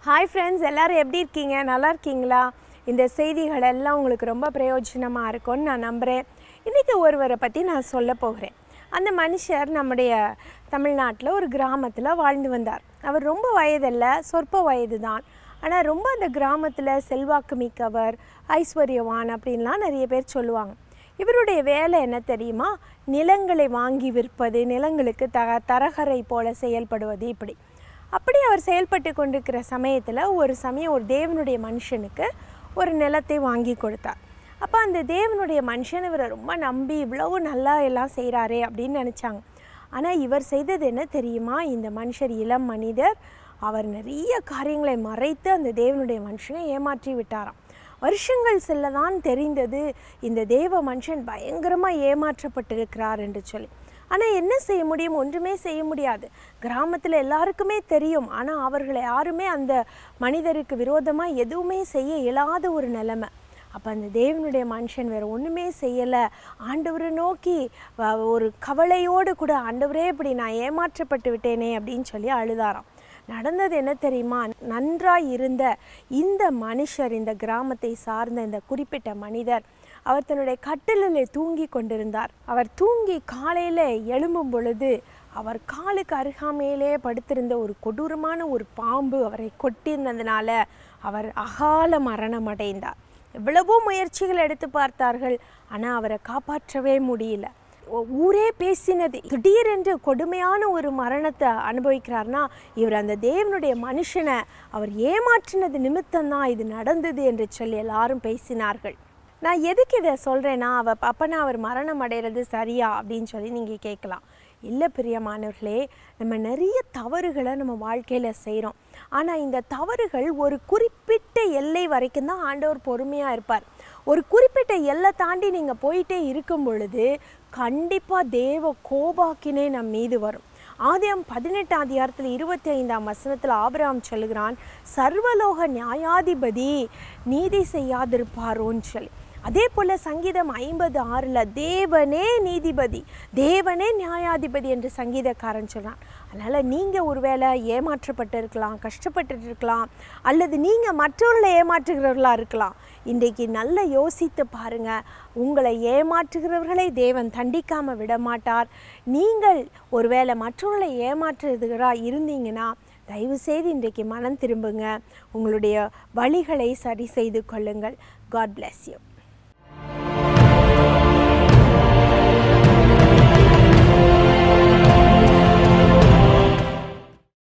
hi friends எல்லாரும் எப்படி இருக்கீங்க நல்லா இருக்கீங்களா இந்த செய்திகள் எல்லாம் உங்களுக்கு ரொம்ப பிரயோஜனமாக இருக்கும்னு நான் நம்புகிறேன் இன்றைக்கி ஒருவரை பற்றி நான் சொல்ல போகிறேன் அந்த மனுஷர் நம்முடைய தமிழ்நாட்டில் ஒரு கிராமத்தில் வாழ்ந்து வந்தார் அவர் ரொம்ப வயதில்ல சொற்ப வயது தான் ஆனால் ரொம்ப அந்த கிராமத்தில் செல்வாக்கு மிக்கவர் ஐஸ்வர்யவான் அப்படின்லாம் நிறைய பேர் சொல்லுவாங்க இவருடைய வேலை என்ன தெரியுமா நிலங்களை வாங்கி விற்பது நிலங்களுக்கு த தரகரை போல செயல்படுவது இப்படி அப்படி அவர் செயல்பட்டு கொண்டிருக்கிற சமயத்தில் ஒரு சமயம் ஒரு தேவனுடைய மனுஷனுக்கு ஒரு நிலத்தை வாங்கி கொடுத்தார் அப்போ அந்த தேவனுடைய மனுஷன் இவரை ரொம்ப நம்பி இவ்வளவு நல்லா எல்லாம் செய்கிறாரே அப்படின்னு நினச்சாங்க ஆனால் இவர் செய்தது என்ன தெரியுமா இந்த மனுஷர் இளம் மனிதர் அவர் நிறைய காரியங்களை மறைத்து அந்த தேவனுடைய மனுஷனை ஏமாற்றி விட்டாராம் வருஷங்கள் செல்லதான் தெரிந்தது இந்த தேவ மனுஷன் பயங்கரமாக ஏமாற்றப்பட்டிருக்கிறார் என்று சொல்லி ஆனால் என்ன செய்ய முடியும் ஒன்றுமே செய்ய முடியாது கிராமத்தில் எல்லாருக்குமே தெரியும் ஆனால் அவர்களை யாருமே அந்த மனிதருக்கு விரோதமாக எதுவுமே செய்ய இயலாத ஒரு நிலைமை அப்போ அந்த தேவனுடைய மனுஷன் வேறு ஒன்றுமே செய்யலை ஆண்டவரை நோக்கி வ- ஒரு கவலையோடு கூட ஆண்டவரே இப்படி நான் ஏமாற்றப்பட்டு விட்டேனே அப்படின்னு சொல்லி அழுதாராம் நடந்தது என்ன தெரியுமா நன்றாய் இருந்த இந்த மனுஷர் இந்த கிராமத்தை சார்ந்த இந்த குறிப்பிட்ட மனிதர் அவர் தன்னுடைய கட்டிலில் தூங்கி கொண்டிருந்தார் அவர் தூங்கி காலையில் எழும்பும் பொழுது அவர் காலுக்கு அருகாமையிலே படுத்திருந்த ஒரு கொடூரமான ஒரு பாம்பு அவரை கொட்டியிருந்ததுனால அவர் அகால மரணம் அடைந்தார் எவ்வளவோ முயற்சிகள் எடுத்து பார்த்தார்கள் ஆனால் அவரை காப்பாற்றவே முடியல ஒ- ஊரே பேசினது திடீரென்று கொடுமையான ஒரு மரணத்தை அனுபவிக்கிறார்னா இவர் அந்த தேவனுடைய மனுஷனை அவர் ஏமாற்றினது நிமித்தம்தான் இது நடந்தது என்று சொல்லி எல்லாரும் பேசினார்கள் நான் எதுக்கு இதை சொல்கிறேன்னா அவ அப்பனா அவர் மரணம் அடைகிறது சரியா அப்படின்னு சொல்லி நீங்கள் கேட்கலாம் இல்லை பிரியமானவர்களே நம்ம நிறைய தவறுகளை நம்ம வாழ்க்கையில் செய்கிறோம் ஆனால் இந்த தவறுகள் ஒரு குறிப்பிட்ட எல்லை வரைக்கும் தான் ஆண்டவர் பொறுமையாக இருப்பார் ஒரு குறிப்பிட்ட எல்லை தாண்டி நீங்கள் போயிட்டே இருக்கும் பொழுது கண்டிப்பாக தேவ கோபாக்கினே நம் மீது வரும் ஆதியம் பதினெட்டாம் அதிகாரத்தில் இருபத்தி ஐந்தாம் வசனத்தில் ஆபிரகாம் சொல்லுகிறான் சர்வலோக நியாயாதிபதி நீதி செய்யாதிருப்பாரோன்னு சொல்லி அதே போல் சங்கீதம் ஐம்பது ஆறில் தேவனே நீதிபதி தேவனே நியாயாதிபதி என்று சங்கீதக்காரன் சொல்கிறான் அதனால் நீங்கள் ஒருவேளை ஏமாற்றப்பட்டு இருக்கலாம் கஷ்டப்பட்டு இருக்கலாம் அல்லது நீங்கள் மற்றவர்களை ஏமாற்றுகிறவர்களாக இருக்கலாம் இன்றைக்கு நல்ல யோசித்து பாருங்கள் உங்களை ஏமாற்றுகிறவர்களை தேவன் தண்டிக்காமல் விட மாட்டார் நீங்கள் ஒருவேளை மற்றவர்களை ஏமாற்றுகிறா இருந்தீங்கன்னா தயவுசெய்து இன்றைக்கு மனம் திரும்புங்க உங்களுடைய வழிகளை சரி செய்து கொள்ளுங்கள் காட் bless you